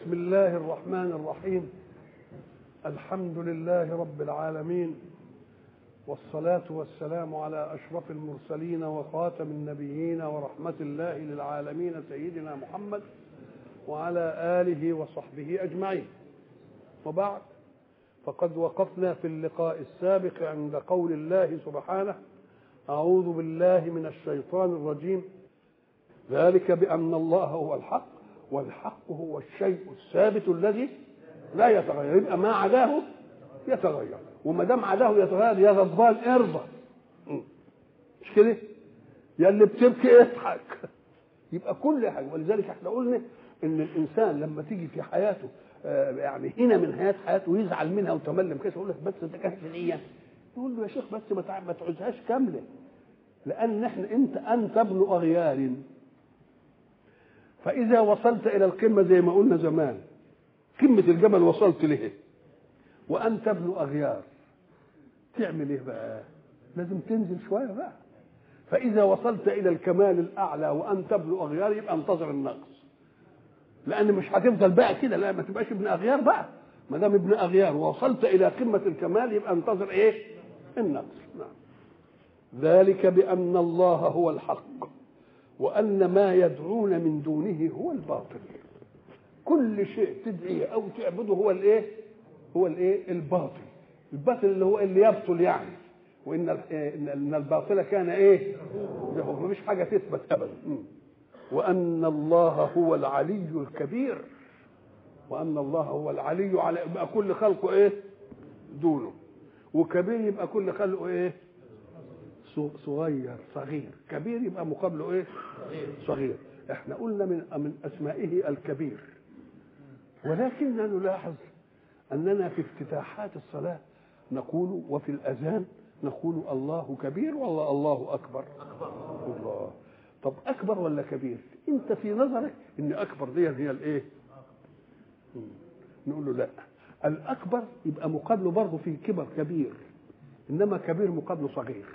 بسم الله الرحمن الرحيم الحمد لله رب العالمين والصلاة والسلام على أشرف المرسلين وخاتم النبيين ورحمة الله للعالمين سيدنا محمد وعلى آله وصحبه أجمعين وبعد فقد وقفنا في اللقاء السابق عند قول الله سبحانه أعوذ بالله من الشيطان الرجيم ذلك بأن الله هو الحق والحق هو الشيء الثابت الذي لا يتغير يبقى ما عداه يتغير وما دام عداه يتغير يا غضبان ارضى مش كده؟ يا اللي بتبكي اضحك يبقى كل حاجه ولذلك احنا قلنا ان الانسان لما تيجي في حياته آه يعني هنا من حياه حياته يزعل منها وتملم كده يقول لك بس انت كانت نية يقول له يا شيخ بس ما تعوزهاش كامله لان احنا انت انت ابن اغيار فاذا وصلت الى القمه زي ما قلنا زمان قمه الجبل وصلت له وانت ابن اغيار تعمل ايه بقى لازم تنزل شويه بقى فاذا وصلت الى الكمال الاعلى وانت ابن اغيار يبقى انتظر النقص لان مش هتفضل بقى كده لا ما تبقاش ابن اغيار بقى ما دام ابن اغيار ووصلت الى قمه الكمال يبقى انتظر ايه النقص نعم ذلك بان الله هو الحق وان ما يدعون من دونه هو الباطل كل شيء تدعيه او تعبده هو الايه هو الايه الباطل الباطل اللي هو اللي يبطل يعني وان ان الباطل كان ايه ما فيش حاجه تثبت ابدا وان الله هو العلي الكبير وان الله هو العلي على يبقى كل خلقه ايه دونه وكبير يبقى كل خلقه ايه صغير صغير كبير يبقى مقابله ايه صغير احنا قلنا من من اسمائه الكبير ولكننا نلاحظ اننا في افتتاحات الصلاه نقول وفي الاذان نقول الله كبير ولا الله اكبر الله طب اكبر ولا كبير انت في نظرك ان اكبر دي هي الايه نقول له لا الاكبر يبقى مقابله برضه في كبر كبير انما كبير مقابله صغير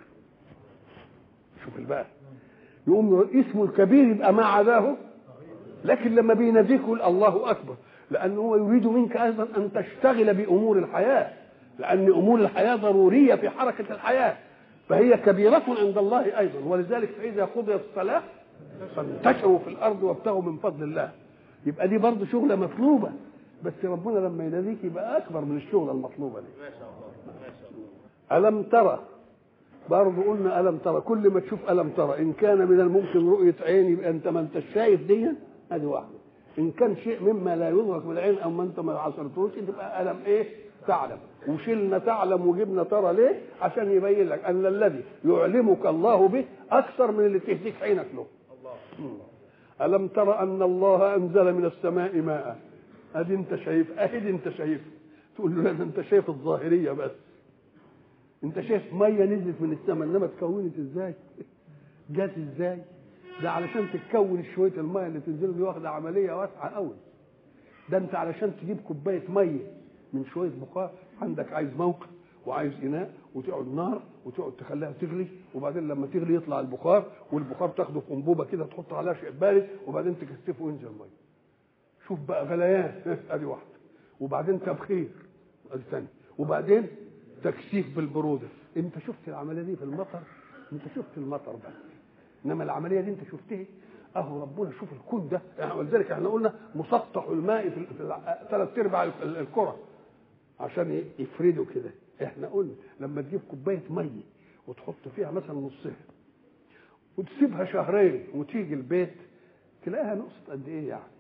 شوف بقى يقوم اسمه الكبير يبقى ما عداه لكن لما بيناديك يقول الله اكبر لانه هو يريد منك ايضا ان تشتغل بامور الحياه لان امور الحياه ضروريه في حركه الحياه فهي كبيره عند الله ايضا ولذلك فاذا قضيت الصلاه فانتشروا في الارض وابتغوا من فضل الله يبقى دي برضه شغله مطلوبه بس ربنا لما يناديك يبقى اكبر من الشغله المطلوبه دي ما شاء الله ما شاء الله الم ترى برضه قلنا الم ترى كل ما تشوف الم ترى ان كان من الممكن رؤيه عين يبقى انت ما انت شايف دي ادي واحده ان كان شيء مما لا يدرك بالعين او ما انت ما عصرتوش تبقى الم ايه تعلم وشلنا تعلم وجبنا ترى ليه عشان يبين لك ان الذي يعلمك الله به اكثر من اللي تهديك عينك له الله الم ترى ان الله انزل من السماء ماء ادي انت شايف ادي انت شايف تقول له لا انت شايف الظاهريه بس انت شايف ميه نزلت من السماء انما اتكونت ازاي جت ازاي ده علشان تتكون شويه الميه اللي تنزل دي واخده عمليه واسعه قوي ده انت علشان تجيب كوبايه ميه من شويه بخار عندك عايز موقع وعايز اناء وتقعد نار وتقعد تخليها تغلي وبعدين لما تغلي يطلع البخار والبخار تاخده في انبوبه كده تحط عليها شيء بارد وبعدين تكثفه وينزل الميه شوف بقى غليان ادي واحده وبعدين تبخير ادي ثانيه وبعدين تكثيف بالبروده انت شفت العمليه دي في المطر انت شفت المطر بس انما العمليه دي انت شفتها اهو ربنا شوف الكون ده يعني ولذلك احنا قلنا مسطح الماء في ثلاث ارباع الكره عشان يفردوا كده احنا قلنا لما تجيب كوبايه ميه وتحط فيها مثلا نصها وتسيبها شهرين وتيجي البيت تلاقيها نقصت قد ايه يعني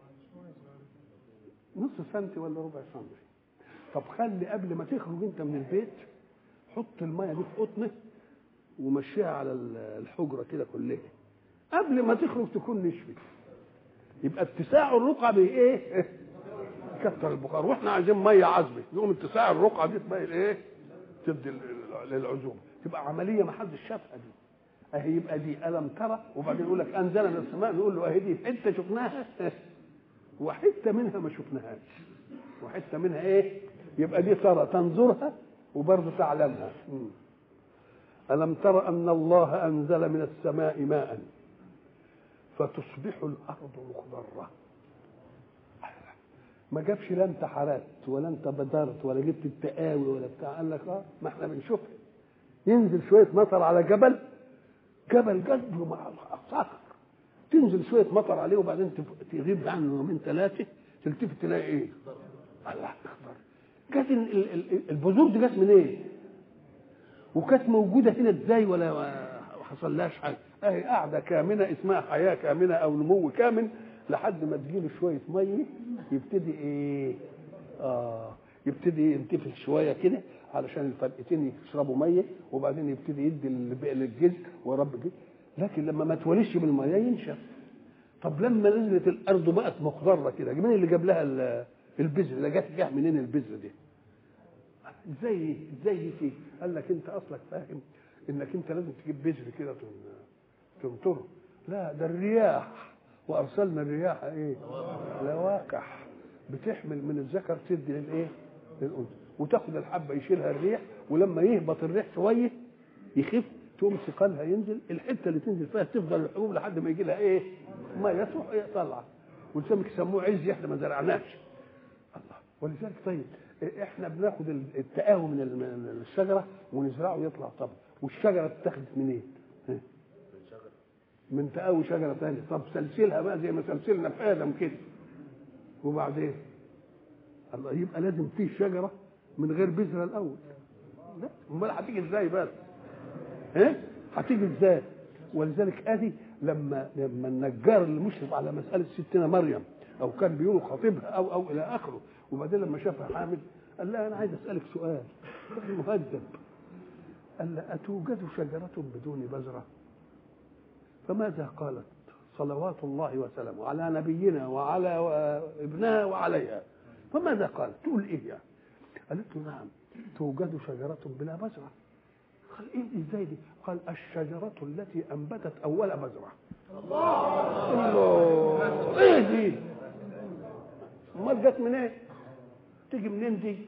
نص سنتي ولا ربع سنتي طب خلي قبل ما تخرج انت من البيت حط الميه دي في قطنه ومشيها على الحجره كده كلها قبل ما تخرج تكون نشفت يبقى اتساع الرقعه بايه كتر البخار واحنا عايزين ميه عذبه يقوم اتساع الرقعه دي تبقى ايه تدي للعزومه تبقى عمليه ما حدش شافها دي اهي يبقى دي الم ترى وبعدين يقول لك انزل من السماء نقول له اهي دي حته شفناها وحته منها ما شفناهاش وحته منها ايه يبقى دي ترى تنظرها وبرضه تعلمها ألم تر أن الله أنزل من السماء ماء فتصبح الأرض مخضرة ما جابش لا انت حرقت ولا انت بدرت ولا جبت التقاوي ولا بتاع قال لك اه ما احنا بنشوفها ينزل شويه مطر على جبل جبل جد مع صخر تنزل شويه مطر عليه وبعدين تف- تغيب عنه يومين ثلاثه تلتفت تلاقي ايه؟ الله اخبر جت ال- ال- ال- البذور دي جت منين؟ إيه؟ وكانت موجوده هنا ازاي ولا ما حصلهاش حاجه اهي قاعده كامنه اسمها حياه كامنه او نمو كامن لحد ما تجيله شويه ميه يبتدي ايه اه يبتدي ينتفخ شويه كده علشان الفرقتين يشربوا ميه وبعدين يبتدي يدي للب- للجذع ورب جذع لكن لما ما توليش بالميه ينشف طب لما نزلت الارض بقت مخضره كده مين اللي جاب لها ال- البذر اللي جت جه منين البذر دي ازاي دي ازاي دي فيه قال لك انت اصلك فاهم انك انت لازم تجيب بذر كده تن- تنطره لا ده الرياح وارسلنا الرياح ايه لواقح بتحمل من الذكر تدي للايه للانثى وتاخد الحبه يشيلها الريح ولما يهبط الريح شويه يخف تقوم ثقلها ينزل الحته اللي تنزل فيها تفضل الحبوب لحد ما يجي لها ايه ما تروح ايه طلع ولذلك يسموه عز احنا ما زرعناش الله ولذلك طيب احنا بناخد التقاوي من ال- من الشجره ونزرعه يطلع طب والشجره اتخذت منين؟ ها؟ من تقاوي شجره ثانيه طب سلسلها بقى زي ما سلسلنا في ادم كده وبعدين الله يبقى لازم فيه شجره من غير بذره الاول لا امال هتيجي ازاي بس؟ ايه؟ هتيجي ازاي؟ ولذلك ادي لما لما النجار اللي مشرف على مساله ستنا مريم او كان بيقولوا خطيبها او او الى اخره وبعدين لما شافها حامل قال لها انا عايز اسالك سؤال راجل مهذب قال لها اتوجد شجره بدون بذره؟ فماذا قالت؟ صلوات الله وسلامه على نبينا وعلى ابنها وعليها فماذا قالت؟ تقول ايه يعني؟ قالت له نعم توجد شجره بلا بذره قال ايه ازاي دي؟ قال الشجرة التي انبتت اول بذرة. الله ايه دي؟ امال جت منين؟ إيه؟ تيجي منين دي؟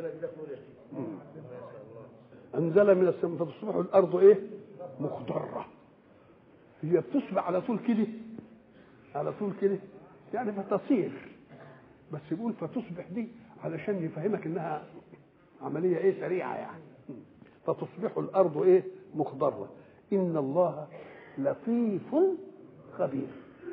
انزل من السماء فتصبح الارض ايه؟ مخضرة. هي بتصبح على طول كده على طول كده يعني فتصير بس يقول فتصبح دي علشان يفهمك انها عملية ايه سريعة يعني فتصبح الارض ايه مخضره ان الله لطيف خبير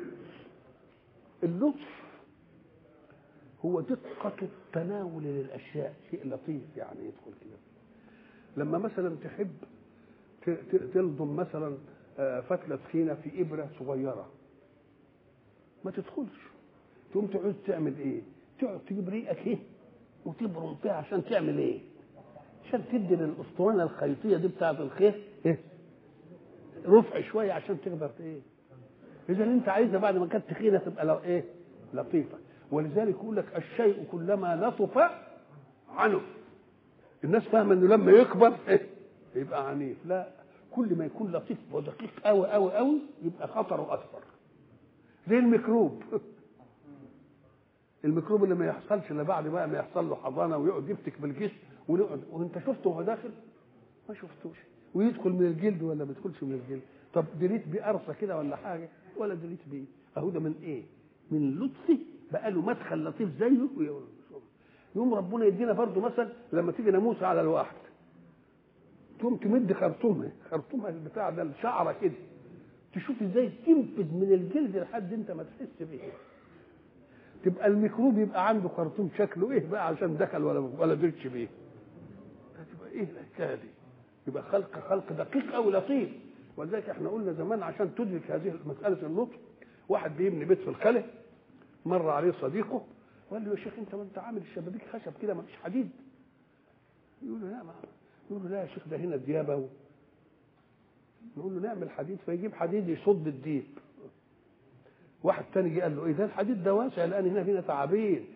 اللطف هو دقة التناول للأشياء شيء لطيف يعني يدخل كده لما مثلا تحب ت- ت- تلضم مثلا آه، فتلة طحينة في إبرة صغيرة ما تدخلش تقوم تعوز تعمل إيه؟ تقعد تجيب ريقك إيه؟ وتبرم فيها عشان تعمل إيه؟ عشان تدي للاسطوانه الخيطيه دي بتاعه الخيط ايه رفع شويه عشان تقدر ايه اذا انت عايزها بعد ما كانت تخينه تبقى لو ايه لطيفه ولذلك يقول لك الشيء كلما لطف عنه الناس فاهمه انه لما يكبر إيه؟ يبقى عنيف لا كل ما يكون لطيف ودقيق قوي قوي قوي يبقى خطره اكبر زي الميكروب الميكروب اللي ما يحصلش الا بعد بقى ما يحصل له حضانه ويقعد يفتك بالجسم ونقعد وانت شفته وهو داخل ما شفتوش ويدخل من الجلد ولا ما يدخلش من الجلد طب دريت بيه قرصه كده ولا حاجه ولا دريت بيه اهو ده من ايه من لطفه بقى له مدخل لطيف زيه يوم ربنا يدينا برضه مثل لما تيجي ناموسه على الواحد تقوم تمد خرطومها خرطومها البتاع ده الشعره كده تشوف ازاي تنفذ من الجلد لحد انت ما تحس بيه تبقى الميكروب يبقى عنده خرطوم شكله ايه بقى عشان دخل ولا ولا درتش بيه هتبقى ايه الحكايه دي يبقى خلق خلق دقيق او لطيف ولذلك احنا قلنا زمان عشان تدرك هذه مساله اللطف واحد بيبني بيت في الخلا مر عليه صديقه وقال له يا شيخ انت ما انت عامل الشبابيك خشب كده ما فيش حديد يقول له لا ما يقول له لا يا شيخ ده هنا ديابه و... نقول له نعمل حديد فيجيب حديد يصد الديب واحد تاني جه قال له ايه ده الحديد ده واسع لان هنا فينا تعابين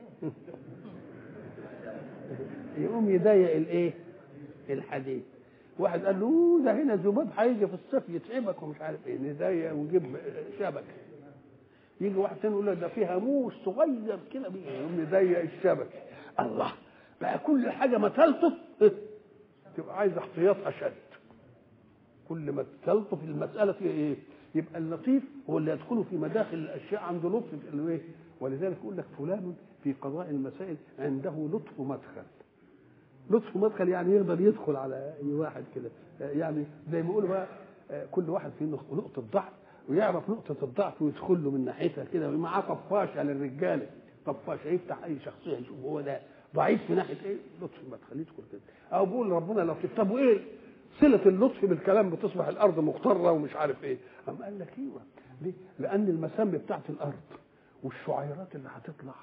يقوم يضيق الايه الحديد واحد قال له "أوه، ده هنا ذباب هيجي في الصيف يتعبك ومش عارف ايه نضيق ونجيب شبكه يجي واحد تاني يقول له ده فيها موس صغير كده بيه. يقوم يضيق الشبكه الله بقى كل حاجه ما تلطف تبقى عايز احتياط اشد كل ما تلطف المساله فيها ايه يبقى اللطيف هو اللي يدخل في مداخل الاشياء عنده لطف في الايه ولذلك يقول لك فلان في قضاء المسائل عنده لطف مدخل لطف مدخل يعني يقدر يدخل على اي واحد كده يعني زي ما يقولوا بقى كل واحد فيه نقطه ضعف ويعرف نقطه الضعف ويدخل له من ناحيتها كده ومعاه طفاشه للرجاله طفاشه يفتح اي شخصيه يشوف هو ده ضعيف في ناحيه ايه لطف المدخل يدخل كده او بيقول ربنا لطيف طب وايه صله اللطف بالكلام بتصبح الارض مختره ومش عارف ايه قام قال لك ايوه ليه؟ لان المسام بتاعت الارض والشعيرات اللي هتطلع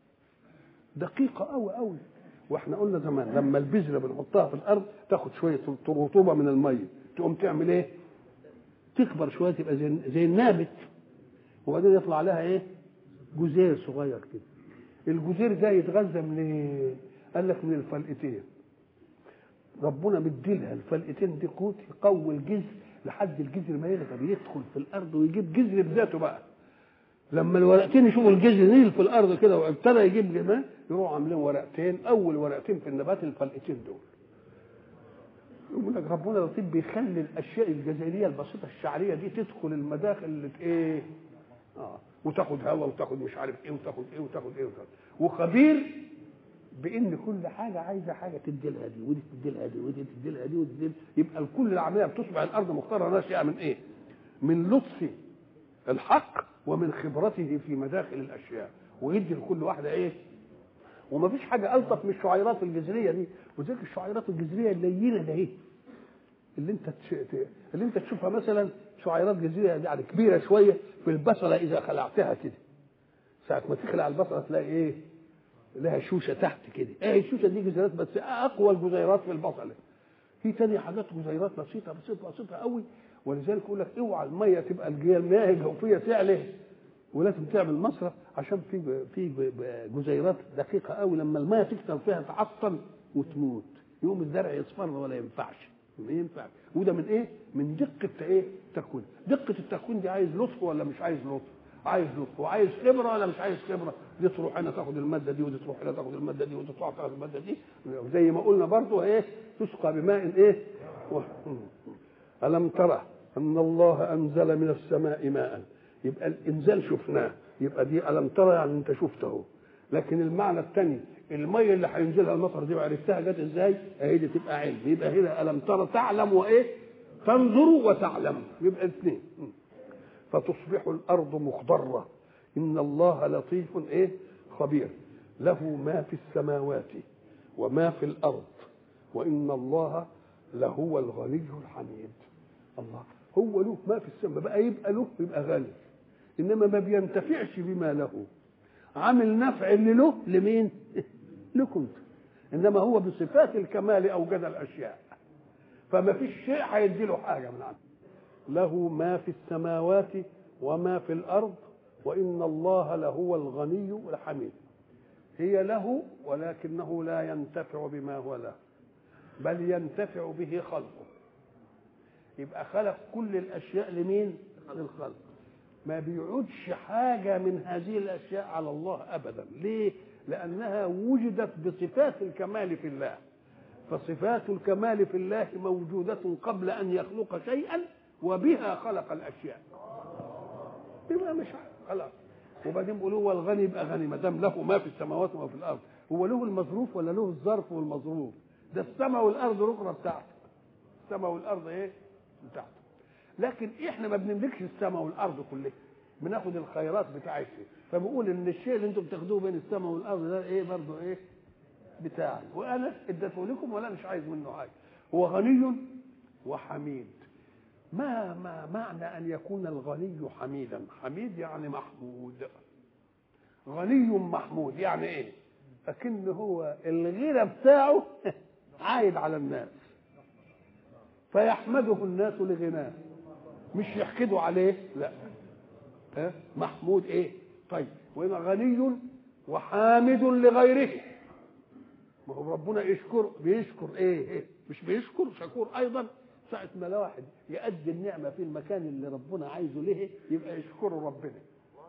دقيقه قوي قوي واحنا قلنا زمان لما البذره بنحطها في الارض تاخد شويه رطوبه من الميه تقوم تعمل ايه؟ تكبر شويه تبقى زي زي النابت وبعدين يطلع لها ايه؟ جزير صغير كده الجزير ده يتغذى من ايه؟ قال لك من الفلقتين ربنا مديلها الفلقتين دي قوت يقوي الجذر لحد الجذر ما يقدر يدخل في الارض ويجيب جذر بذاته بقى لما الورقتين يشوفوا الجذر نزل في الارض كده وابتدى يجيب جمال يروحوا عاملين ورقتين اول ورقتين في النبات الفلقتين دول يقول لك ربنا لطيف بيخلي الاشياء الجزيريه البسيطه الشعريه دي تدخل المداخل اللي ايه اه وتاخد هواء وتاخد مش عارف ايه وتاخد ايه وتاخد ايه وتاخد وخبير بان كل حاجه عايزه حاجه تدي لها دي ودي تدي لها دي ودي تدي لها دي ودي تدي يبقى الكل العمليه بتصبح الارض مختاره ناشئه من ايه؟ من لطف الحق ومن خبرته في مداخل الاشياء ويدي لكل واحده ايه؟ وما فيش حاجه الطف من الشعيرات الجذريه دي وذلك الشعيرات الجذريه اللينه ده ايه؟ اللي انت تش... اللي انت تشوفها مثلا شعيرات جذريه يعني كبيره شويه في البصله اذا خلعتها كده ساعه ما تخلع البصله تلاقي ايه؟ لها شوشه تحت كده ايه الشوشه دي جزيرات بس اقوى الجزيرات في البصله في تاني حاجات جزيرات بسيطه بسيطه بسيطه قوي ولذلك يقول لك اوعى الميه تبقى المياه الجوفيه تعلى ولازم تعمل مصرف عشان في في جزيرات دقيقه قوي لما الميه تكتر فيها تعطل وتموت يقوم الزرع يصفر ولا ينفعش ما ينفع وده من ايه؟ من دقه ايه؟ تكوين دقه التكوين دي عايز لطف ولا مش عايز لطف؟ عايز لطف وعايز خبره ولا مش عايز خبره دي تروح هنا تاخد الماده دي ودي تروح هنا تاخد الماده دي ودي تروح تاخد الماده دي زي ما قلنا برضو ايه تسقى بماء ايه و... الم ترى ان الله انزل من السماء ماء يبقى الانزال شفناه يبقى دي الم ترى يعني انت شفته لكن المعنى الثاني الميه اللي هينزلها المطر دي عرفتها جت ازاي اهي دي تبقى علم يبقى هنا الم ترى تعلم وايه تنظر وتعلم يبقى اثنين فتصبح الارض مخضره ان الله لطيف ايه خبير له ما في السماوات وما في الارض وان الله لهو الغني الحميد الله هو له ما في السماء بقى يبقى له يبقى غني انما ما بينتفعش بما له عامل نفع اللي له لمين لكم انما هو بصفات الكمال اوجد الاشياء فما فيش شيء هيدي له حاجه من عنده له ما في السماوات وما في الارض وان الله لهو الغني الحميد هي له ولكنه لا ينتفع بما هو له بل ينتفع به خلقه يبقى خلق كل الاشياء لمين للخلق ما بيعودش حاجه من هذه الاشياء على الله ابدا ليه لانها وجدت بصفات الكمال في الله فصفات الكمال في الله موجوده قبل ان يخلق شيئا وبها خلق الاشياء يبقى مش خلاص وبعدين بيقولوا هو الغني يبقى غني ما دام له ما في السماوات وما في الارض هو له المظروف ولا له الظرف والمظروف ده السماء والارض الاخرى بتاعته السماء والارض ايه بتاعته لكن احنا ما بنملكش السماء والارض كلها بناخد الخيرات بتاعتها فبقول ان الشيء اللي انتم بتاخدوه بين السماء والارض ده ايه برضه ايه بتاعي وانا اديته لكم ولا مش عايز منه حاجه هو غني وحميد ما ما معنى ان يكون الغني حميدا حميد يعني محمود غني محمود يعني ايه لكن هو الغنى بتاعه عايد على الناس فيحمده الناس لغناه مش يحقدوا عليه لا ها محمود ايه طيب وهنا غني وحامد لغيره ما هو ربنا يشكر بيشكر ايه, إيه؟ مش بيشكر شكور ايضا ساعة ما الواحد يأدي النعمة في المكان اللي ربنا عايزه ليه يبقى يشكره ربنا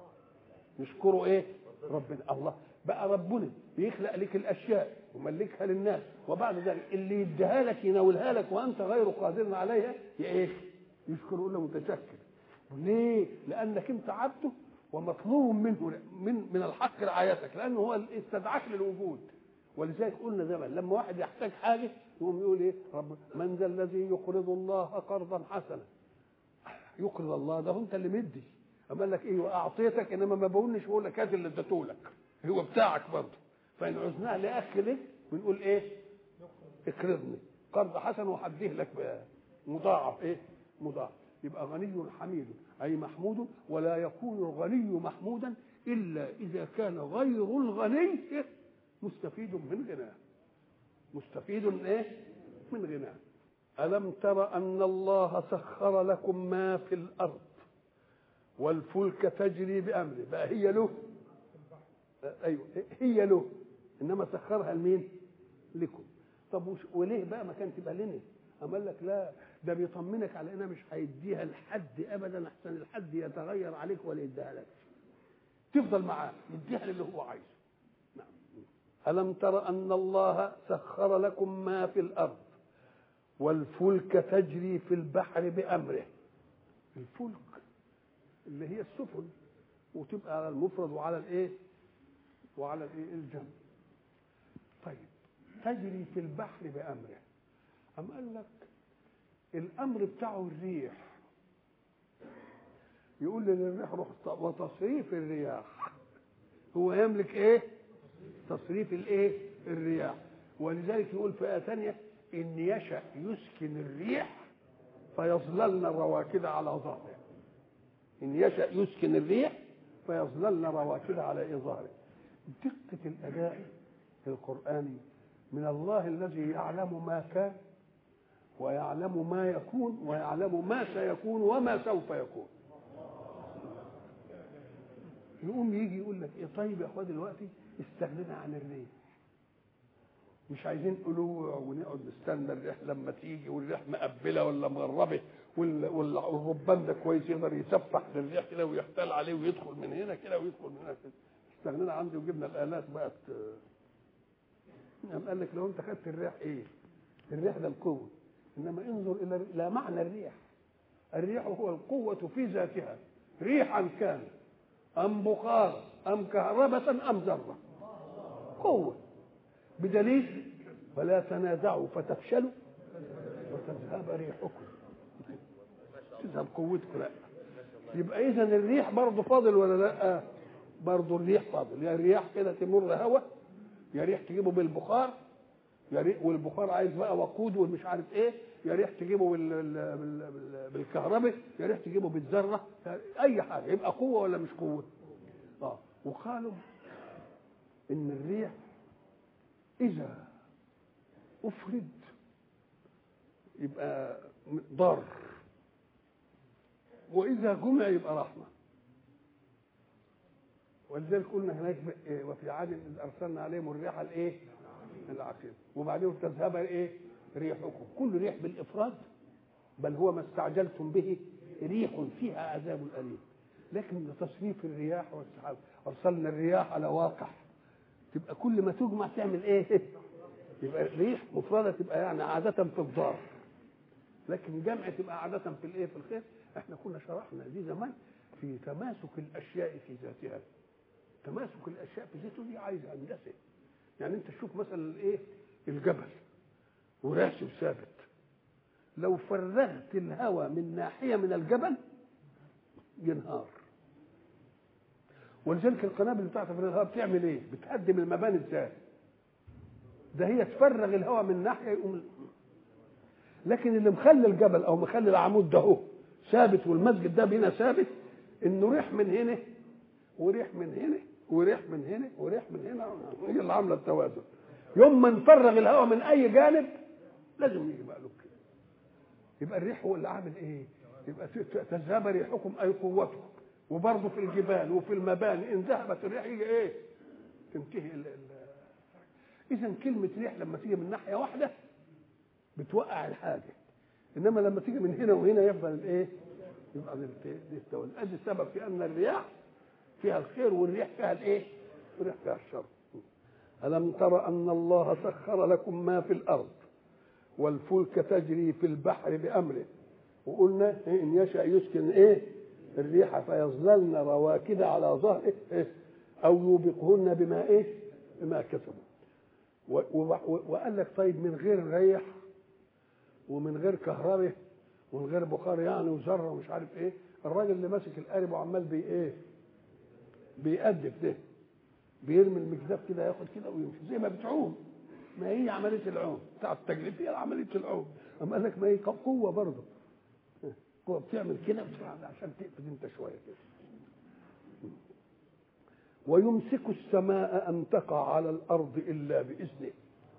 يشكره ايه ربنا الله بقى ربنا بيخلق لك الاشياء وملكها للناس وبعد ذلك اللي يديها لك يناولها لك وانت غير قادر عليها ايه يشكر يقول له متشكر ليه لانك انت عبده ومطلوب منه من من الحق رعايتك لانه هو استدعاك للوجود ولذلك قلنا زمان لما واحد يحتاج حاجه يقوم يقول ايه رب من ذا الذي يقرض الله قرضا حسنا يقرض الله ده انت اللي مدي اما قال لك ايه واعطيتك انما ما بقولش بقول لك هات اللي اديته لك هو بتاعك برضه فان عزناه لاخ لك بنقول ايه اقرضني قرض حسن وهديه لك مضاعف ايه مضاعف يبقى غني حميد اي محمود ولا يكون الغني محمودا الا اذا كان غير الغني مستفيد من غناه مستفيد ايه من غناه الم تر ان الله سخر لكم ما في الارض والفلك تجري بامره بقى هي له ايوه هي له انما سخرها لمين لكم طب وش وليه بقى ما كانت تبقى لنا أم قال لك لا ده بيطمنك على انها مش هيديها لحد ابدا احسن الحد يتغير عليك ولا يديها لك تفضل معاه يديها للي هو عايزه نعم الم تر ان الله سخر لكم ما في الارض والفلك تجري في البحر بامره الفلك اللي هي السفن وتبقى على المفرد وعلى الايه وعلى الايه الجمع طيب تجري في البحر بامره أم قال لك الأمر بتاعه الريح يقول للريح روح وتصريف الرياح هو يملك ايه تصريف الايه الرياح ولذلك يقول في آية ثانية إن يشأ يسكن الريح فيظللن رواكد على ظهره إن يشأ يسكن الريح فيظللن رواكد على ظهره دقة الأداء القرآني من الله الذي يعلم ما كان ويعلم ما يكون ويعلم ما سيكون وما سوف يكون يقوم يجي يقول لك ايه طيب يا اخويا دلوقتي استغنينا عن الريح مش عايزين قلوع ونقعد نستنى الريح لما تيجي والريح مقبله ولا مغربه والربان ده كويس يقدر يسفح للريح كده ويحتال عليه ويدخل من هنا كده ويدخل من هنا كده استغنينا عنده وجبنا الالات بقت نعم قال لك لو انت خدت الريح ايه؟ الريح ده القوه انما انظر الى الى معنى الريح الريح هو القوه في ذاتها ريحا كان ام بخار ام كهربة ام ذره قوه بدليل فلا تنازعوا فتفشلوا وتذهب ريحكم تذهب قوتكم لا يبقى اذا الريح برضه فاضل ولا لا برضه الريح فاضل يا الرياح كده تمر هوا يا ريح تجيبه بالبخار يا ريح والبخار عايز بقى وقود والمش عارف ايه يا ريح تجيبه بال... بال... بال... بالكهرباء يا ريح تجيبه بالذره اي حاجه يبقى قوه ولا مش قوه اه وقالوا ان الريح اذا افرد يبقى ضار واذا جمع يبقى رحمه ولذلك قلنا هناك وفي عاد اذ ارسلنا عليهم الريح الايه؟ العقيم وبعدين تذهب ايه؟ ريحكم كل ريح بالافراد بل هو ما استعجلتم به ريح فيها عذاب اليم لكن تصريف الرياح والسحاب ارسلنا الرياح على واقع تبقى كل ما تجمع تعمل ايه؟ يبقى ريح مفرده تبقى يعني عاده في الضار لكن جمع تبقى عاده في الايه؟ في الخير احنا كنا شرحنا دي زمان في تماسك الاشياء في ذاتها تماسك الاشياء في ذاته دي عايزه هندسه يعني انت تشوف مثلا الايه الجبل وراسب ثابت لو فرغت الهواء من ناحيه من الجبل ينهار ولذلك القنابل بتاعت تفريغ الهواء بتعمل ايه؟ بتهدم المباني ازاي؟ ده هي تفرغ الهواء من ناحيه يقوم لكن اللي مخلي الجبل او مخلي العمود ده هو ثابت والمسجد ده هنا ثابت انه ريح من هنا وريح من هنا وريح من هنا وريح من هنا هي اللي عامله التوازن يوم ما نفرغ الهواء من اي جانب لازم يجي مقلوب كده يبقى الريح هو اللي عامل ايه يبقى تذهب ريحكم اي قوتكم وبرضه في الجبال وفي المباني ان ذهبت الريح يجي ايه تنتهي ال ال اذا كلمه ريح لما تيجي من ناحيه واحده بتوقع الحاجه انما لما تيجي من هنا وهنا يفضل الايه يبقى التوازن ادي السبب في ان الرياح فيها الخير والريح فيها الايه والريح فيها الشر ألم تر أن الله سخر لكم ما في الأرض والفلك تجري في البحر بأمره وقلنا إن يشأ يسكن إيه الريح فيظللن رواكد على ظهره إيه؟ او يوبقهن بما ايه بما كسبوا و- و- وقال لك طيب من غير ريح ومن غير كهرباء ومن غير بخار يعني وذره ومش عارف ايه الراجل اللي ماسك القارب وعمال بي ايه بيأدف ده بيرمي المكذاب كده ياخد كده ويمشي زي ما بتعوم ما هي عمليه العوم بتاع التجريب هي عمليه العوم اما قال لك ما هي قوه برضه قوه بتعمل كده وبتعمل عشان تقفز انت شويه كده ويمسك السماء ان تقع على الارض الا باذنه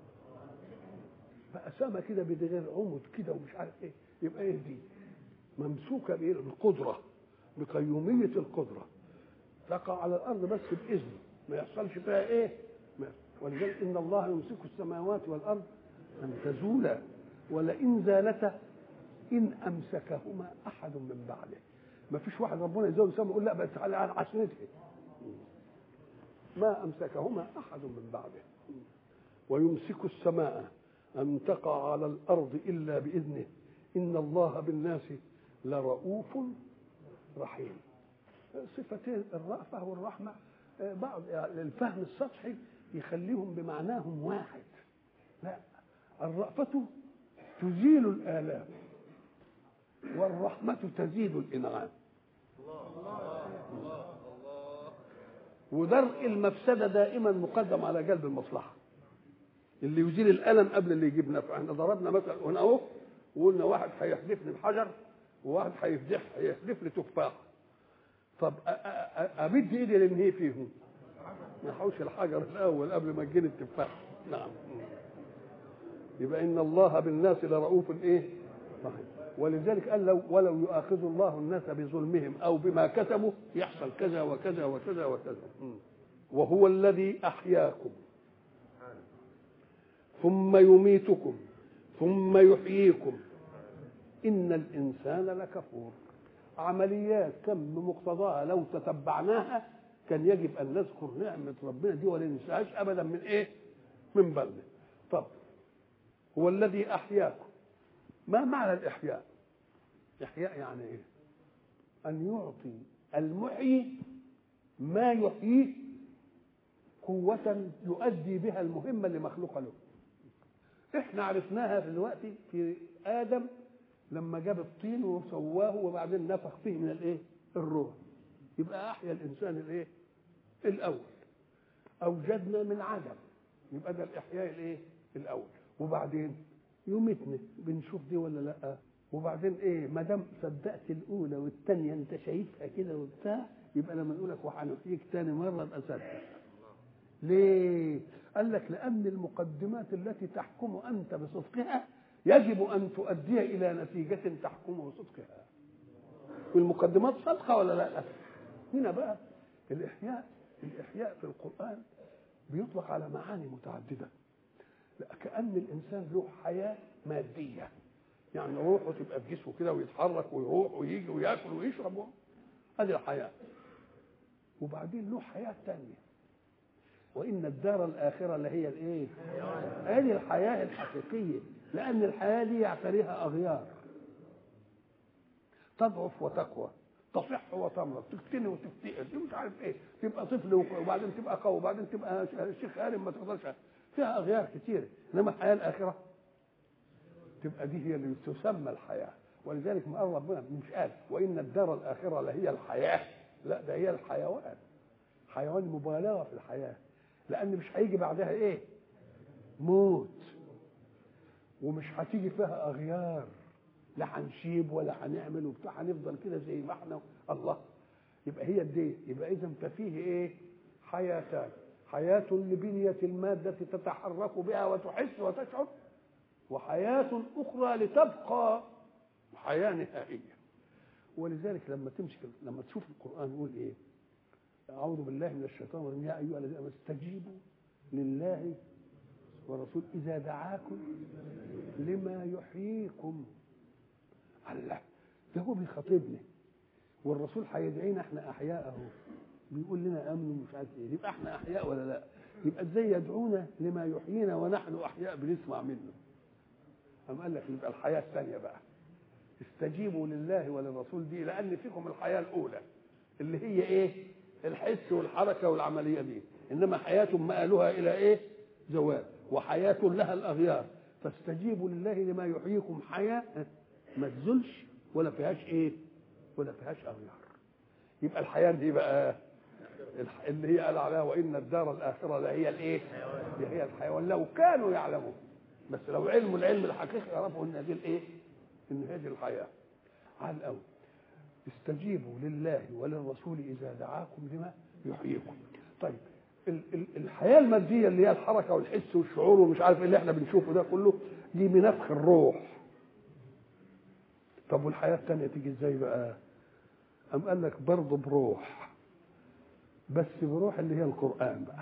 بقى سما كده بغير عمد كده ومش عارف ايه يبقى ايه دي ممسوكه بايه بالقدره بقيوميه القدره تقع على الارض بس باذنه ما يحصلش فيها ايه ما ولذلك ان الله يمسك السماوات والارض ان تزولا ولئن زالتا ان امسكهما احد من بعده ما فيش واحد ربنا يزول السماء يقول لا بس على على عشرتها ما امسكهما احد من بعده ويمسك السماء ان تقع على الارض الا باذنه ان الله بالناس لرؤوف رحيم صفتين الرأفة والرحمة آه، بعض يعني الفهم السطحي يخليهم بمعناهم واحد لا الرأفة تزيل الآلام والرحمة تزيد الإنعام ودرء المفسدة دائما مقدم على جلب المصلحة اللي يزيل الألم قبل اللي يجيب نفع احنا ضربنا مثلا هنا اهو وقلنا واحد هيحدفني بحجر وواحد هيفدح هيحدف لي تفاح طب أ- أ- أ- امد ايدي لانهي فيهم ما احوش الحجر الاول قبل ما تجيني التفاح نعم يبقى ان الله بالناس لرؤوف ايه رحيم ولذلك قال لو ولو يؤاخذ الله الناس بظلمهم او بما كسبوا يحصل كذا وكذا وكذا وكذا مم. وهو الذي احياكم ثم يميتكم ثم يحييكم ان الانسان لكفور عمليات كم بمقتضاها لو تتبعناها كان يجب ان نذكر نعمه ربنا دي ولا ننساهاش ابدا من ايه؟ من بلده. طب هو الذي احياكم ما معنى الاحياء؟ احياء يعني ايه؟ ان يعطي المحيي ما يحييه قوة يؤدي بها المهمة اللي مخلوقة له. احنا عرفناها دلوقتي في ادم لما جاب الطين وسواه وبعدين نفخ فيه من الايه؟ الروح. يبقى احيا الانسان الايه؟ الاول. اوجدنا من عدم. يبقى ده الاحياء الايه؟ الاول. وبعدين يميتنا بنشوف دي ولا لا؟ وبعدين ايه؟ ما دام صدقت الاولى والثانيه انت شايفها كده وبتاع يبقى لما نقول لك وهنحييك ثاني مره ابقى صدق. ليه؟ قال لك لأن المقدمات التي تحكم أنت بصدقها يجب أن تؤدي إلى نتيجة تحكم بصدقها. والمقدمات صادقة ولا لا؟ هنا بقى الإحياء الإحياء في القرآن بيطلق على معاني متعددة. لا كأن الإنسان له حياة مادية. يعني روحه تبقى في جسمه كده ويتحرك ويروح ويجي وياكل ويشرب هذه الحياة. وبعدين له حياة تانية. وان الدار الاخره اللي هي الايه هذه الحياه الحقيقيه لان الحياه دي يعتريها اغيار تضعف وتقوى تصح وتمرض تفتني وتفتقر دي مش عارف ايه تبقى طفل وبعدين تبقى قوي وبعدين تبقى شيخ هارم ما تقدرش فيها اغيار كتير انما الحياه الاخره تبقى دي هي اللي تسمى الحياه ولذلك ما قال ربنا مش قال وان الدار الاخره لهي الحياه لا ده هي الحيوان حيوان مبالغه في الحياه لان مش هيجي بعدها ايه موت ومش هتيجي فيها اغيار لا هنشيب ولا هنعمل وبتاع هنفضل كده زي ما احنا الله يبقى هي دي يبقى اذا ففيه ايه حياتان حياة لبنية المادة تتحرك بها وتحس وتشعر وحياة أخرى لتبقى حياة نهائية ولذلك لما تمسك لما تشوف القرآن يقول إيه أعوذ بالله من الشيطان الرجيم يا أيها الذين آمنوا استجيبوا لله ورسول إذا دعاكم لما يحييكم الله ده هو بيخاطبنا والرسول هيدعينا احنا احياء اهو بيقول لنا امنوا مش عارف ايه يبقى احنا احياء ولا لا يبقى ازاي يدعونا لما يحيينا ونحن احياء بنسمع منه أم قال لك يبقى الحياه الثانيه بقى استجيبوا لله وللرسول دي لان فيكم الحياه الاولى اللي هي ايه الحس والحركه والعمليه دي انما حياه مآلها الى ايه زوال وحياه لها الاغيار فاستجيبوا لله لما يحييكم حياه ما تزلش ولا فيهاش ايه ولا فيهاش اغيار يبقى الحياه دي بقى اللي هي قال عليها وان الدار الاخره لهي الايه هي الحيوان لو كانوا يعلمون بس لو علموا العلم الحقيقي يعرفوا ان دي الايه ان هذه الحياه على الاول استجيبوا لله وللرسول اذا دعاكم لما يحييكم طيب ال- ال- الحياه الماديه اللي هي الحركه والحس والشعور ومش عارف ايه اللي احنا بنشوفه ده كله دي بنفخ الروح طب والحياه الثانيه تيجي ازاي بقى أم قال لك برضه بروح بس بروح اللي هي القرآن بقى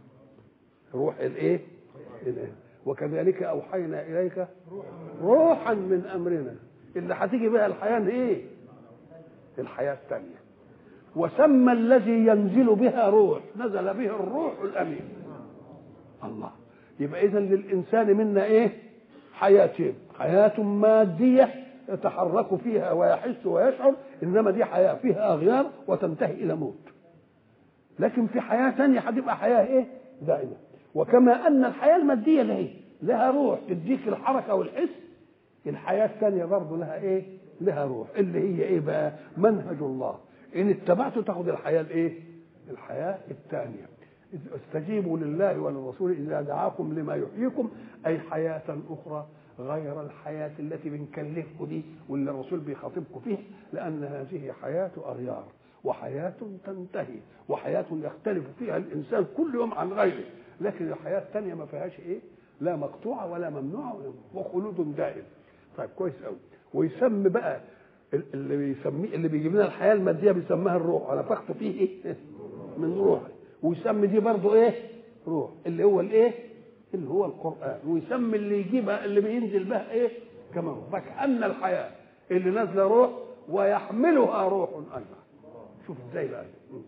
روح الايه الإيه؟ وكذلك أوحينا إليك روحا من أمرنا اللي هتيجي بها الحياة ايه الحياة الثانية وسمى الذي ينزل بها روح نزل به الروح الأمين الله يبقى إذا للإنسان منا إيه حياتين حياة مادية يتحرك فيها ويحس ويشعر إنما دي حياة فيها أغيار وتنتهي إلى موت لكن في حياة ثانية هتبقى حياة إيه دائمة وكما أن الحياة المادية اللي هي لها روح تديك الحركة والحس الحياة الثانية برضه لها إيه لها روح اللي هي إيه بقى منهج الله إن اتبعته تاخد الحياة الإيه الحياة الثانية استجيبوا لله وللرسول إذا دعاكم لما يحييكم أي حياة أخرى غير الحياة التي بنكلفكم دي واللي الرسول بيخاطبكم فيها لأن هذه حياة أغيار وحياة تنتهي وحياة يختلف فيها الإنسان كل يوم عن غيره لكن الحياة الثانية ما فيهاش إيه لا مقطوعة ولا ممنوعة وخلود دائم طيب كويس قوي ويسمي بقى اللي بيسميه اللي بيجيب لنا الحياة المادية بيسميها الروح أنا فخت فيه إيه من روحي ويسمي دي برضه إيه روح اللي هو الإيه اللي هو القرآن ويسمي اللي يجيبها اللي بينزل بها إيه كمان فكأن الحياة اللي نازلة روح ويحملها روح أيضا شوف ازاي بقى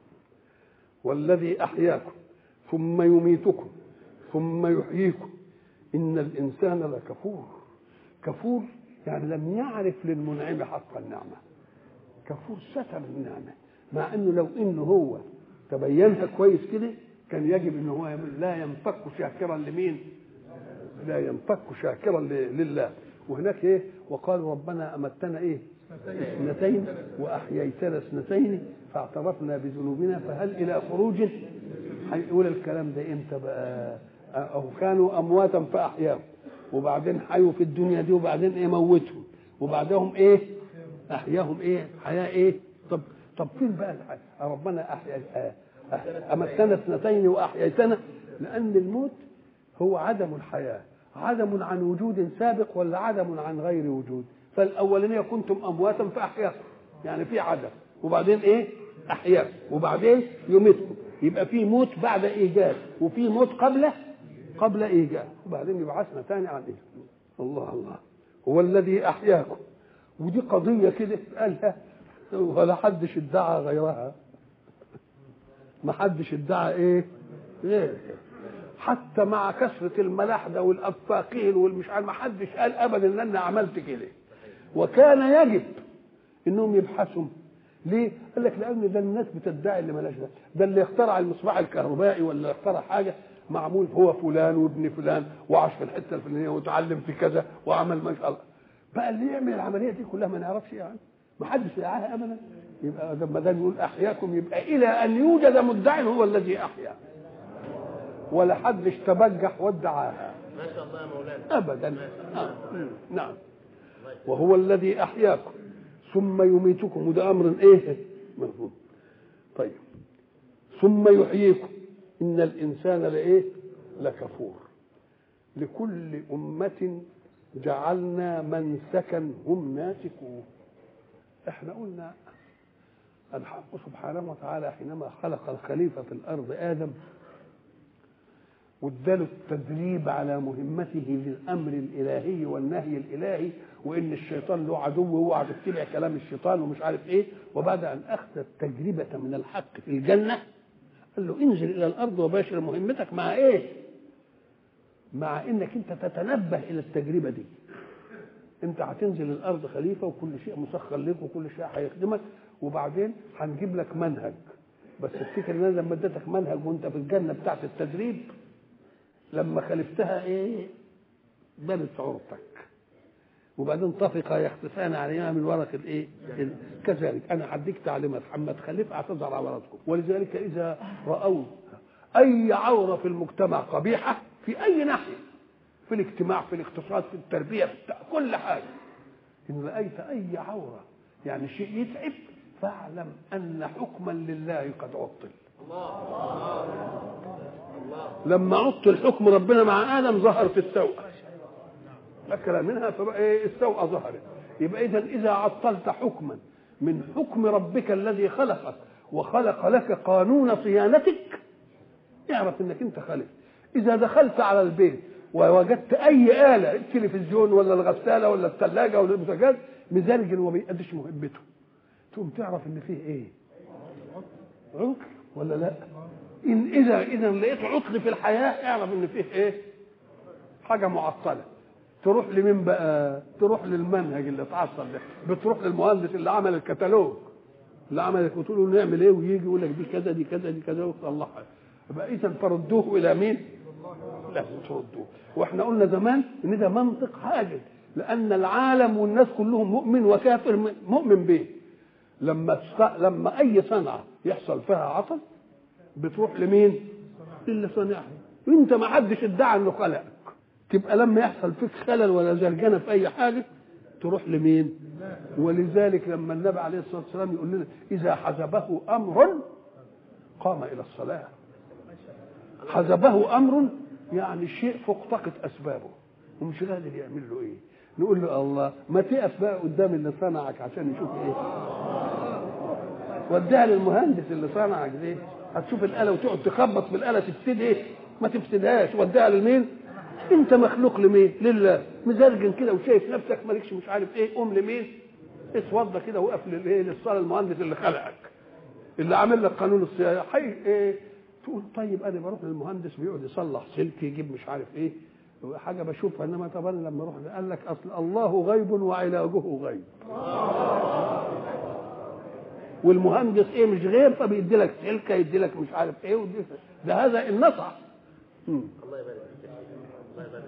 والذي احياكم ثم يميتكم ثم يحييكم ان الانسان لكفور كفور يعني لم يعرف للمنعم حق النعمه كفور ستر النعمه مع انه لو انه هو تبينها كويس كده كان يجب ان هو لا ينفك شاكرا لمين لا ينفك شاكرا لله وهناك ايه وقالوا ربنا امتنا ايه اثنتين واحييتنا اثنتين فاعترفنا بذنوبنا فهل الى خروج هيقول الكلام ده امتى بقى او كانوا امواتا فاحياهم وبعدين حيوا في الدنيا دي وبعدين ايه موتهم وبعدهم ايه احياهم ايه حياه ايه طب طب فين بقى الحياه ربنا احيا امتنا اثنتين واحييتنا لان الموت هو عدم الحياه عدم عن وجود سابق ولا عدم عن غير وجود فالاولانيه كنتم امواتا فاحياكم يعني في عدم وبعدين ايه احياكم وبعدين يميتكم يبقى في موت بعد ايجاد وفي موت قبل قبل ايجاد وبعدين يبعثنا ثاني عن ايه الله الله هو الذي احياكم ودي قضيه كده قالها ولا حدش ادعى غيرها ما حدش ادعى ايه غير حتى مع كثره الملاحده والافاقين والمش عارف ما حدش قال ابدا ان انا عملت كده وكان يجب انهم يبحثوا ليه؟ قال لك لان ده الناس بتدعي اللي ملاش ده، ده اللي اخترع المصباح الكهربائي ولا اخترع حاجه معمول هو فلان وابن فلان وعاش في الحته الفلانيه وتعلم في كذا وعمل ما شاء الله. بقى اللي يعمل العمليه دي كلها ما نعرفش يعني ما حدش يدعاها ابدا يبقى ما دام يقول احياكم يبقى الى ان يوجد مدعي هو الذي احيا ولا حدش تبجح وادعاها ما شاء الله يا مولانا ابدا آه. نعم وهو الذي احياكم ثم يميتكم وده امر ايه مفهوم طيب ثم يحييكم ان الانسان لايه لكفور لكل امه جعلنا منسكا هم ناسكوه احنا قلنا الحق سبحانه وتعالى حينما خلق الخليفه في الارض ادم واداله التدريب على مهمته للامر الالهي والنهي الالهي وان الشيطان له عدو واوعى تتبع كلام الشيطان ومش عارف ايه وبعد ان اخذ التجربه من الحق في الجنه قال له انزل الى الارض وباشر مهمتك مع ايه؟ مع انك انت تتنبه الى التجربه دي انت هتنزل الارض خليفه وكل شيء مسخر لك وكل شيء هيخدمك وبعدين هنجيب لك منهج بس افتكر ان انا لما اديتك منهج وانت في الجنه بتاعت التدريب لما خلفتها ايه بنت عورتك وبعدين طفق يختفان عليها من ورق الايه كذلك انا هديك تعليمات اما تخلف هتظهر عوراتكم ولذلك اذا راوا اي عوره في المجتمع قبيحه في اي ناحيه في الاجتماع في الاقتصاد في التربيه في كل حاجه ان رايت اي عوره يعني شيء يتعب فاعلم ان حكما لله قد عطل لما عطل حكم ربنا مع ادم ظهر في السوء اكل منها فبقى ايه السوء ظهرت يبقى اذا اذا عطلت حكما من حكم ربك الذي خلقك وخلق لك قانون صيانتك اعرف انك انت خالق اذا دخلت على البيت ووجدت اي اله التلفزيون ولا الغساله ولا الثلاجه ولا البوتاجاز مزرج وما بيأديش مهمته تقوم تعرف ان فيه ايه عطل ولا لا ان اذا اذا لقيت عطل في الحياه اعرف ان فيه ايه حاجه معطله تروح لمين بقى تروح للمنهج اللي اتعصب ده بتروح للمهندس اللي عمل الكتالوج اللي عمل وتقول له نعمل ايه ويجي يقول لك دي كذا دي كذا دي كذا وتصلحها يبقى اذا فردوه الى مين لازم تردوه واحنا قلنا زمان ان ده منطق حاجز لان العالم والناس كلهم مؤمن وكافر مؤمن به لما لما اي صنعه يحصل فيها عطل بتروح لمين للي صانعها وانت ما حدش ادعى انه خلقك تبقى لما يحصل فيك خلل ولا زرجنه في اي حاجه تروح لمين ولذلك لما النبي عليه الصلاه والسلام يقول لنا اذا حزبه امر قام الى الصلاه حزبه امر يعني شيء فوق طاقه اسبابه ومش قادر يعمل له ايه نقول له الله ما تقف بقى قدام اللي صنعك عشان يشوف ايه وديها للمهندس اللي صنعك دي هتشوف الاله وتقعد تخبط في الاله تفسد ايه ما تفسدهاش وديها لمين انت مخلوق لمين لله مزرجن كده وشايف نفسك مالكش مش عارف ايه قوم لمين اتوضى كده وقف للايه للصلاه المهندس اللي خلقك اللي عامل لك قانون الصيانه حي ايه تقول طيب انا بروح للمهندس بيقعد يصلح سلك يجيب مش عارف ايه حاجه بشوفها انما طبعا لما اروح قال لك اصل الله غيب وعلاجه غيب والمهندس ايه مش غيب فبيدي لك سلكه يدي لك مش عارف ايه ودي ده هذا النصح الله يبارك فيك الله يبارك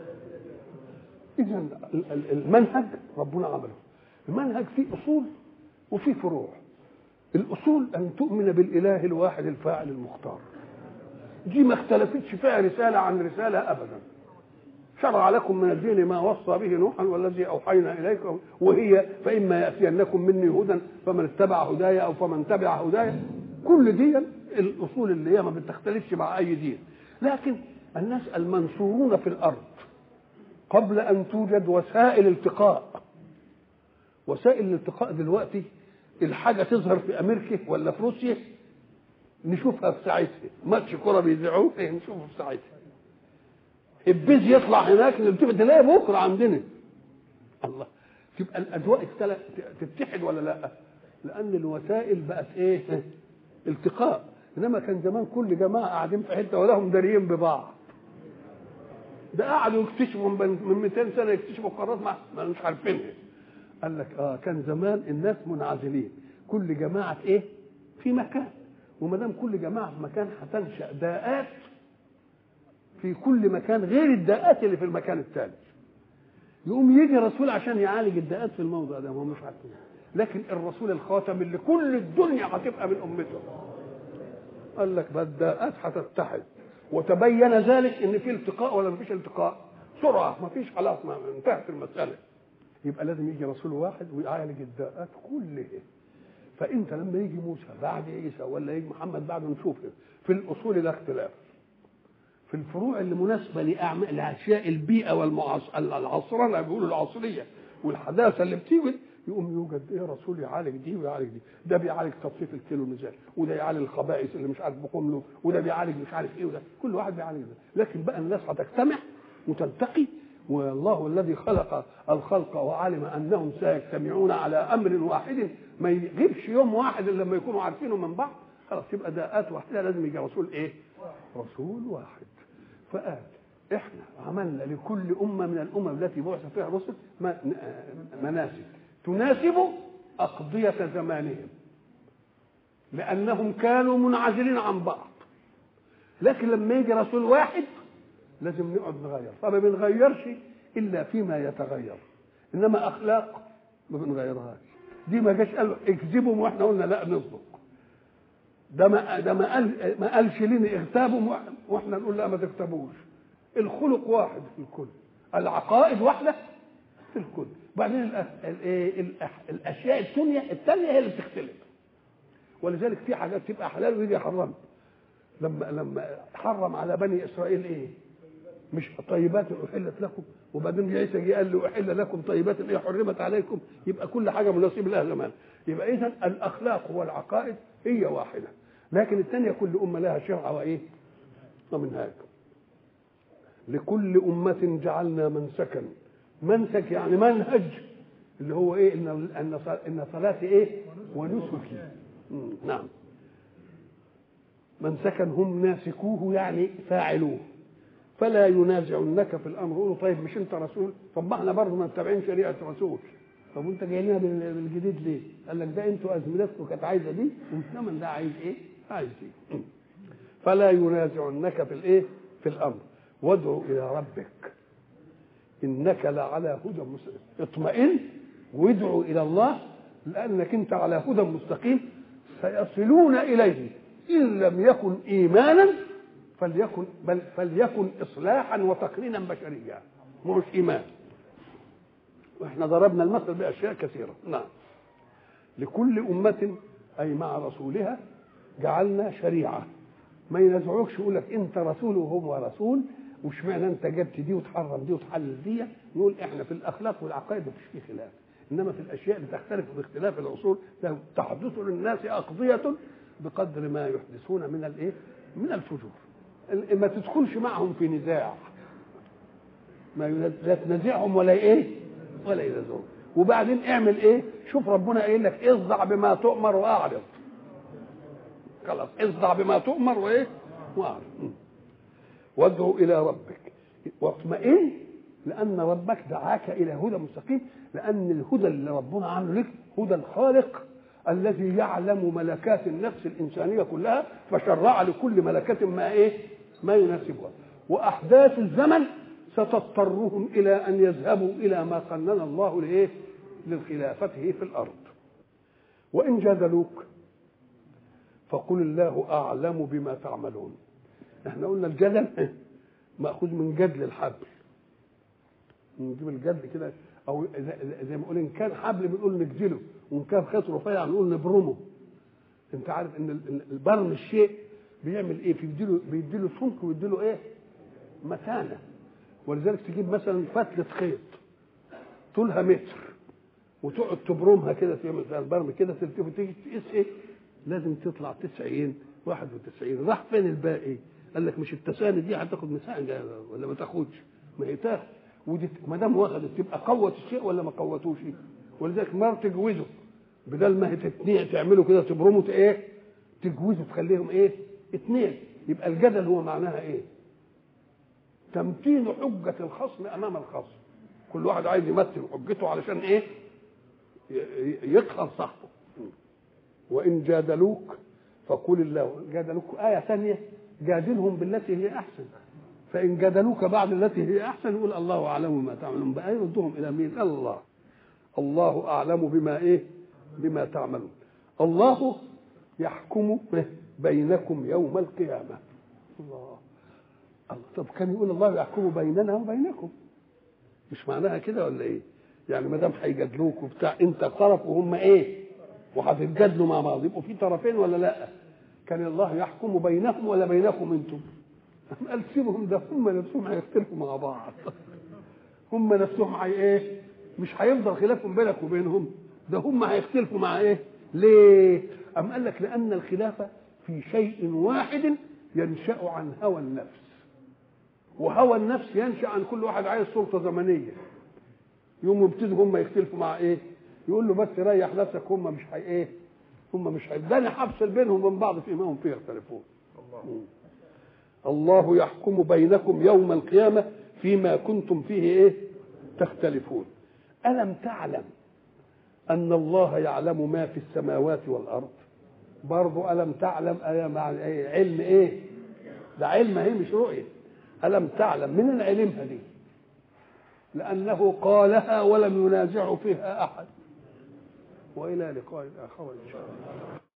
فيك اذا المنهج ربنا عمله المنهج فيه اصول وفيه فروع الاصول ان تؤمن بالاله الواحد الفاعل المختار دي ما اختلفتش فيها رساله عن رساله ابدا شرع لكم من الدين ما وصى به نوحا والذي اوحينا اليكم وهي فاما ياتينكم مني هدى فمن اتبع هدايا او فمن تبع هدايا كل دي الاصول اللي هي ما بتختلفش مع اي دين لكن الناس المنصورون في الارض قبل ان توجد وسائل التقاء وسائل الالتقاء دلوقتي الحاجه تظهر في امريكا ولا في روسيا نشوفها في ساعتها ماتش كره بيذيعوه نشوفه في ساعتها البيز يطلع هناك نلتفت تلاقي بكره عندنا الله تبقى الاذواق تتحد ولا لا لان الوسائل بقت ايه التقاء انما كان زمان كل جماعه قاعدين في حته ولهم داريين ببعض ده قعدوا يكتشفوا من 200 سنه يكتشفوا قارات ما مش عارفينها قال لك اه كان زمان الناس منعزلين كل جماعه ايه في مكان وما دام كل جماعه في مكان هتنشا داءات في كل مكان غير الداءات اللي في المكان الثاني يقوم يجي رسول عشان يعالج الداءات في الموضع ده هم مش عارفين لكن الرسول الخاتم اللي كل الدنيا هتبقى من امته قال لك بقى الداءات هتتحد وتبين ذلك ان في التقاء ولا مفيش التقاء سرعه مفيش خلاص ما انتهت المساله يبقى لازم يجي رسول واحد ويعالج الداءات كلها فانت لما يجي موسى بعد عيسى ولا يجي محمد بعد نشوفه في الاصول لا اختلاف في الفروع اللي مناسبه لاعمال لاشياء البيئه والعصرنه بيقولوا العصريه والحداثه اللي بتيجي يقوم يوجد ايه رسول يعالج دي ويعالج دي ده بيعالج تصفيف الكيلو ميزان وده يعالج الخبائث اللي مش عارف بقوم له وده بيعالج مش عارف ايه وده كل واحد بيعالج ده لكن بقى الناس هتجتمع وتلتقي والله الذي خلق الخلق وعلم انهم سيجتمعون على امر واحد ما يغيبش يوم واحد الا لما يكونوا عارفينه من بعض خلاص يبقى داءات واحده لازم يجي رسول ايه؟ رسول واحد فقال احنا عملنا لكل امه من الامم التي بعث فيها الرسل مناسك تناسب اقضيه زمانهم لانهم كانوا منعزلين عن بعض لكن لما يجي رسول واحد لازم نقعد نغير فما بنغيرش الا فيما يتغير انما اخلاق ما بنغيرهاش دي ما جاش قال اكذبهم واحنا قلنا لا نصدق ده ما ده ما قال ما قالش لنا اغتابهم واحنا نقول لا ما تكتبوش الخلق واحد في الكل العقائد واحده في الكل بعدين الاشياء الثانيه الثانيه هي اللي بتختلف ولذلك في حاجات تبقى حلال ويجي يحرمها لما لما حرم على بني اسرائيل ايه مش طيبات احلت لكم وبعدين عيسى جه قال له احل لكم طيبات ايه حرمت عليكم يبقى كل حاجه مناسب لها زمان يبقى اذا الاخلاق والعقائد هي واحده لكن الثانيه كل امه لها شرع وايه ومنهاج لكل أمة جعلنا منسكا منسك يعني منهج اللي هو ايه ان ان ان صلاتي ايه ونسكي نعم منسكا هم ناسكوه يعني فاعلوه فلا ينازعنك في الامر قولوا طيب مش انت رسول طب ما احنا برضه متبعين شريعه رسول طب وانت جاي لنا بالجديد ليه؟ قال لك ده انتوا ازمنتكم كانت عايزه دي والزمن ده عايز ايه؟ عايز دي فلا ينازعنك في الايه؟ في الامر وادعو الى ربك انك لعلى هدى مستقيم اطمئن وادعو الى الله لانك انت على هدى مستقيم سيصلون اليه ان لم يكن ايمانا فليكن بل فليكن اصلاحا وتقنينا بشريا مش ايمان واحنا ضربنا المثل باشياء كثيره نعم لكل امه اي مع رسولها جعلنا شريعه ما ينازعوكش يقول لك انت رسول وهو رسول واشمعنى انت جبت دي وتحرم دي وتحلل دي نقول احنا في الاخلاق والعقائد مفيش فيه خلاف انما في الاشياء اللي تختلف باختلاف العصور تحدث للناس اقضيه بقدر ما يحدثون من الايه؟ من الفجور ما تدخلش معهم في نزاع ما لا تنازعهم ولا ايه؟ ولا ينازعهم وبعدين اعمل ايه؟ شوف ربنا قايل لك اصدع بما تؤمر واعرض خلاص اصدع بما تؤمر وايه؟ واعرض وادعو الى ربك واطمئن لان ربك دعاك الى هدى مستقيم لان الهدى اللي ربنا عامله لك هدى الخالق الذي يعلم ملكات النفس الانسانيه كلها فشرع لكل ملكه ما ايه؟ ما يناسبها واحداث الزمن ستضطرهم الى ان يذهبوا الى ما قنن الله لايه؟ لخلافته في الارض وان جادلوك فقل الله اعلم بما تعملون احنا قلنا الجدل ماخوذ من جدل الحبل نجيب الجدل كده او زي ما نقول ان كان حبل بنقول نجدله وان كان خيط رفيع بنقول نبرمه انت عارف ان البرم الشيء بيعمل ايه بيديله بيديله سمك ويديله ايه متانه ولذلك تجيب مثلا فتله خيط طولها متر وتقعد تبرمها كده في البرم كده تلتف وتيجي تقيس ايه لازم تطلع 90 91 راح فين الباقي قال لك مش التساني دي هتاخد مساحه ولا ما تاخدش ما هي تاخد ودي ما دام واخدت تبقى قوت الشيء ولا ما قوتوش ولذلك مره تجوزه بدل ما هي تتنيع تعملوا كده تبرموا ايه تجوزوا تخليهم ايه اثنين يبقى الجدل هو معناها ايه تمتين حجة الخصم أمام الخصم كل واحد عايز يمثل حجته علشان إيه يقهر صاحبه وإن جادلوك فقل الله جادلوك آية ثانية جادلهم بالتي هي أحسن فإن جادلوك بعد التي هي أحسن يقول الله أعلم بما تعملون بقى يردهم إلى مين الله الله أعلم بما إيه بما تعملون الله يحكم بينكم يوم القيامة الله الله طب كان يقول الله يحكم بيننا وبينكم مش معناها كده ولا ايه يعني ما دام هيجادلوك وبتاع انت طرف وهم ايه وهتتجادلوا مع بعض يبقوا في طرفين ولا لا كان الله يحكم بينهم ولا بينكم انتم قال سيبهم ده هم نفسهم هيختلفوا مع بعض هم نفسهم هي ايه مش هيفضل خلافهم بينك وبينهم ده هم هيختلفوا مع ايه ليه أم قال لك لأن الخلافة في شيء واحد ينشأ عن هوى النفس وهوى النفس ينشأ عن كل واحد عايز سلطة زمنية يوم يبتدوا هم يختلفوا مع ايه يقول له بس ريح نفسك هم مش هي ايه هم مش هي ده انا هفصل بينهم وبين بعض فيما هم فيه يختلفون الله الله يحكم بينكم يوم القيامة فيما كنتم فيه إيه تختلفون ألم تعلم أن الله يعلم ما في السماوات والأرض برضو ألم تعلم مع علم إيه ده علم هي مش رؤية ألم تعلم من العلمها دي لأنه قالها ولم ينازع فيها أحد وإلى لقاء آخر إن شاء الله